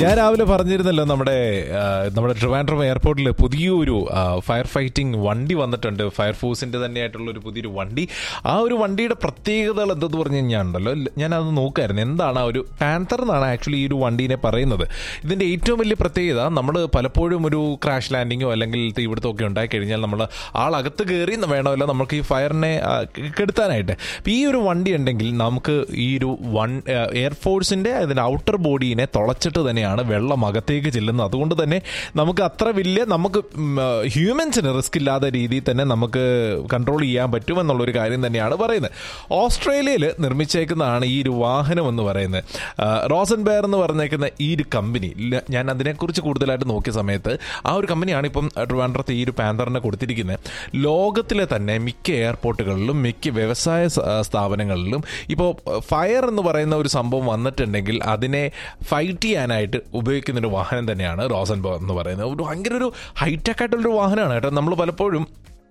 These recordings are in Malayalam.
ഞാൻ രാവിലെ പറഞ്ഞിരുന്നല്ലോ നമ്മുടെ ആ, നമ്മുടെ ട്രിവാൻഡ്രം എയർപോർട്ടിൽ പുതിയൊരു ഫയർ ഫൈറ്റിംഗ് വണ്ടി വന്നിട്ടുണ്ട് ഫയർഫോഴ്സിന്റെ തന്നെയായിട്ടുള്ള ഒരു പുതിയൊരു വണ്ടി ആ ഒരു വണ്ടിയുടെ പ്രത്യേകതകൾ എന്തെന്ന് പറഞ്ഞു കഴിഞ്ഞാൽ ഉണ്ടല്ലോ ഞാൻ അത് നോക്കായിരുന്നു എന്താണ് ആ ഒരു പാന്തർ എന്നാണ് ആക്ച്വലി ഈ ഒരു വണ്ടീനെ പറയുന്നത് ഇതിന്റെ ഏറ്റവും വലിയ പ്രത്യേകത നമ്മൾ പലപ്പോഴും ഒരു ക്രാഷ് ലാൻഡിങ്ങോ അല്ലെങ്കിൽ തീപിടുത്തമോ ഒക്കെ ഉണ്ടായി കഴിഞ്ഞാൽ നമ്മൾ ആളകത്ത് കയറി വേണമല്ലോ നമുക്ക് ഈ ഫയറിനെ ആ, കെടുത്താനായിട്ട് അപ്പൊ ഈ ഒരു വണ്ടി ഉണ്ടെങ്കിൽ നമുക്ക് ഈ ഒരു വൺ എയർഫോഴ്സിന്റെ അതിന്റെ ഔട്ടർ ബോഡീനെ തുളച്ചിട്ട് തന്നെയാണ് വെള്ളം അകത്തേക്ക് ചെല്ലുന്നത് അതുകൊണ്ട് തന്നെ നമുക്ക് അത്ര വലിയ നമുക്ക് ഹ്യൂമൻസിന് റിസ്ക് ഇല്ലാത്ത രീതിയിൽ തന്നെ നമുക്ക് കൺട്രോൾ ചെയ്യാൻ പറ്റുമെന്നുള്ളൊരു കാര്യം തന്നെയാണ് പറയുന്നത് ഓസ്ട്രേലിയയിൽ നിർമ്മിച്ചേക്കുന്നതാണ് ഈ ഒരു വാഹനം എന്ന് പറയുന്നത് റോസൻ ബെയർ എന്ന് പറഞ്ഞേക്കുന്ന ഈ ഒരു കമ്പനി ല- ഞാൻ അതിനെക്കുറിച്ച് കൂടുതലായിട്ട് നോക്കിയ സമയത്ത് ആ ഒരു കമ്പനിയാണ് ഇപ്പം ട്രിവാൻഡ്രത്ത് ഈ ഒരു പാന്തറിനെ കൊടുത്തിരിക്കുന്നത് ലോകത്തിലെ തന്നെ മിക്ക എയർപോർട്ടുകളിലും മിക്ക വ്യവസായ സ- സ്ഥാപനങ്ങളിലും ഇപ്പോൾ ഫയർ എന്ന് പറയുന്ന ഒരു സംഭവം വന്നിട്ടുണ്ടെങ്കിൽ അതിനെ ഫൈറ്റ് ചെയ്യാനായിട്ട് ഉപയോഗിക്കുന്ന ഒരു വാഹനം തന്നെയാണ് റോസൻബോ എന്ന് പറയുന്നത് ഒരു ഭയങ്കര ഒരു ഹൈടെക് ആയിട്ടുള്ളൊരു വാഹനമാണ് കേട്ടോ നമ്മൾ പലപ്പോഴും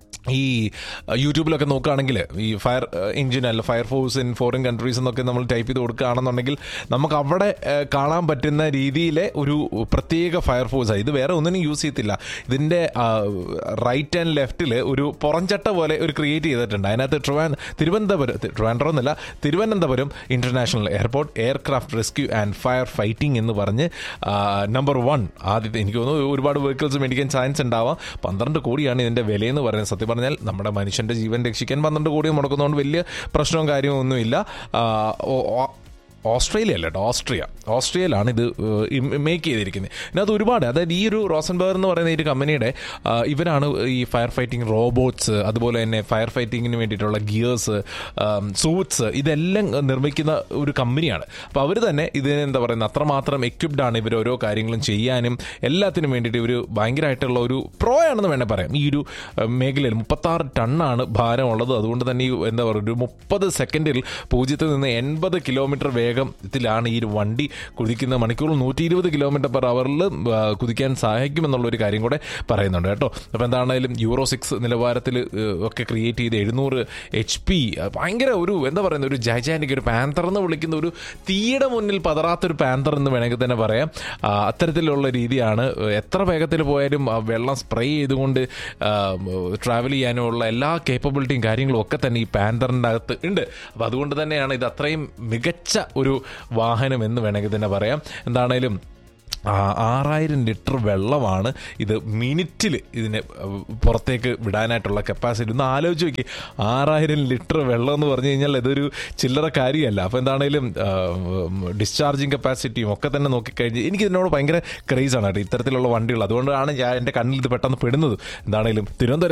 ഈ അഹ്, യൂട്യൂബിലൊക്കെ നോക്കുകയാണെങ്കിൽ ഈ ഫയർ എഞ്ചിൻ അല്ല fire force in foreign countries എന്നൊക്കെ നമ്മൾ ടൈപ്പ് ചെയ്ത് കൊടുക്കുകയാണെന്നുണ്ടെങ്കിൽ നമുക്ക് അവിടെ അഹ്, കാണാൻ പറ്റുന്ന രീതിയിലെ ഒരു പ്രത്യേക ഫയർ ഫോഴ്സാണ് ഇത് വേറെ ഒന്നിനും യൂസ് ചെയ്യത്തില്ല ഇതിൻ്റെ റൈറ്റ് ആൻഡ് ലെഫ്റ്റിൽ ഒരു പുറംചട്ട പോലെ ഒരു ക്രിയേറ്റ് ചെയ്തിട്ടുണ്ട് അതിനകത്ത് ട്രിവാൻ തിരുവനന്തപുരം ട്രിവാൻഡ്രം എന്നല്ല Thiruvananthapuram international airport aircraft rescue and fire fighting എന്ന് പറഞ്ഞ് നമ്പർ വൺ ആദ്യത്തെ എനിക്ക് തോന്നുന്നു ഒരുപാട് വെഹിക്കിൾസ് മേടിക്കാൻ ചാൻസ് ഉണ്ടാവാം പന്ത്രണ്ട് കോടിയാണ് ഇതിന്റെ വിലയെന്ന് പറയുന്നത് സത്യം പറഞ്ഞാൽ നമ്മുടെ മനുഷ്യന്റെ ജീവൻ രക്ഷിക്കാൻ പന്ത്രണ്ട് കോടി മുടക്കുന്നതുകൊണ്ട് വലിയ പ്രശ്നവും കാര്യവും ഒന്നുമില്ല ആ, ഓ- ഓ- ഓസ്ട്രേലിയ അല്ല കേട്ടോ ഓസ്ട്രിയ ഓസ്ട്രിയയിലാണ് ഇത് മേക്ക് ചെയ്തിരിക്കുന്നത് ഇതിനകത്ത് ഒരുപാട് അതായത് ഈ ഒരു റോസൻബർഗ് എന്ന് പറയുന്ന ഈ ഒരു കമ്പനിയുടെ ആ, ഇവരാണ് ഈ ഫയർ ഫൈറ്റിംഗ് റോബോട്ട്സ് അതുപോലെ തന്നെ ഫയർ ഫൈറ്റിങ്ങിന് വേണ്ടിയിട്ടുള്ള ഗിയേഴ്സ് സൂട്ട്സ് ഇതെല്ലാം നിർമ്മിക്കുന്ന ഒരു കമ്പനിയാണ് അപ്പോൾ അവർ തന്നെ ഇതിന് എന്താ പറയുന്നത് അത്രമാത്രം എക്വിപ്ഡ് ആണ് ഇവർ ഓരോ കാര്യങ്ങളും ചെയ്യാനും എല്ലാത്തിനും വേണ്ടിയിട്ട് ഇവർ ഭയങ്കരമായിട്ടുള്ള ഒരു പ്രോ ആണെന്ന് വേണേൽ പറയാം ഈ ഒരു ആ, മേഖലയിൽ മുപ്പത്താറ് ടണ്ണാണ് ഭാരമുള്ളത് അതുകൊണ്ട് തന്നെ ഈ എന്താ പറയുക ഒരു മുപ്പത് സെക്കൻഡിൽ പൂജ്യത്തിൽ നിന്ന് എൺപത് കിലോമീറ്റർ വേഗത്തിലാണ് ഈ ഒരു വണ്ടി കുതിക്കുന്ന മണിക്കൂറിൽ നൂറ്റി ഇരുപത് കിലോമീറ്റർ പെർ അവറിൽ കുതിക്കാൻ സഹായിക്കുമെന്നുള്ള ഒരു കാര്യം കൂടെ പറയുന്നുണ്ട് കേട്ടോ അപ്പോൾ എന്താണെങ്കിലും യൂറോ സിക്സ് നിലവാരത്തിൽ ഏഹ്, ഒക്കെ ക്രിയേറ്റ് ചെയ്ത് എഴുന്നൂറ് എച്ച് പി ഭയങ്കര ഒരു എന്താ പറയുന്നത് ഒരു ജൈജാനിക് ഒരു പാന്തർ എന്ന് വിളിക്കുന്ന ഒരു തീയുടെ മുന്നിൽ പതറാത്തൊരു പാന്തർ എന്ന് വേണമെങ്കിൽ തന്നെ പറയാം ആ, അത്തരത്തിലുള്ള രീതിയാണ് എത്ര വേഗത്തിൽ പോയാലും ആ വെള്ളം സ്പ്രേ ചെയ്തുകൊണ്ട് ട്രാവൽ ചെയ്യാനുള്ള എല്ലാ കേപ്പബിലിറ്റിയും കാര്യങ്ങളും ഒക്കെ തന്നെ ഈ പാന്തറിൻ്റെ അകത്ത് ഉണ്ട് അപ്പോൾ അതുകൊണ്ട് തന്നെയാണ് ഇത് അത്രയും മികച്ച ഒരു വാഹനം എന്ന് വേണമെങ്കിൽ തന്നെ പറയാം എന്താണേലും ആ, ആറായിരം ലിറ്റർ വെള്ളമാണ് ഇത് മിനിറ്റിൽ ഇതിനെ അഹ്, പുറത്തേക്ക് വിടാനായിട്ടുള്ള കപ്പാസിറ്റി ഒന്ന് ആലോചിച്ച് നോക്കി ആറായിരം ലിറ്റർ വെള്ളം എന്ന് പറഞ്ഞു കഴിഞ്ഞാൽ ഇതൊരു ചില്ലറ കാര്യമല്ല അപ്പോൾ എന്താണേലും ഡിസ്ചാർജിങ് കപ്പാസിറ്റിയും ഒക്കെ തന്നെ നോക്കിക്കഴിഞ്ഞ് എനിക്ക് ഇതിനോട് ഭയങ്കര ക്രേസാണ് കേട്ടോ ഇത്തരത്തിലുള്ള വണ്ടികൾ അതുകൊണ്ടാണ് ഞാൻ എൻ്റെ കണ്ണിൽ ഇത് പെട്ടെന്ന് പെടുന്നത് എന്താണേലും തിരുവനന്തപുരം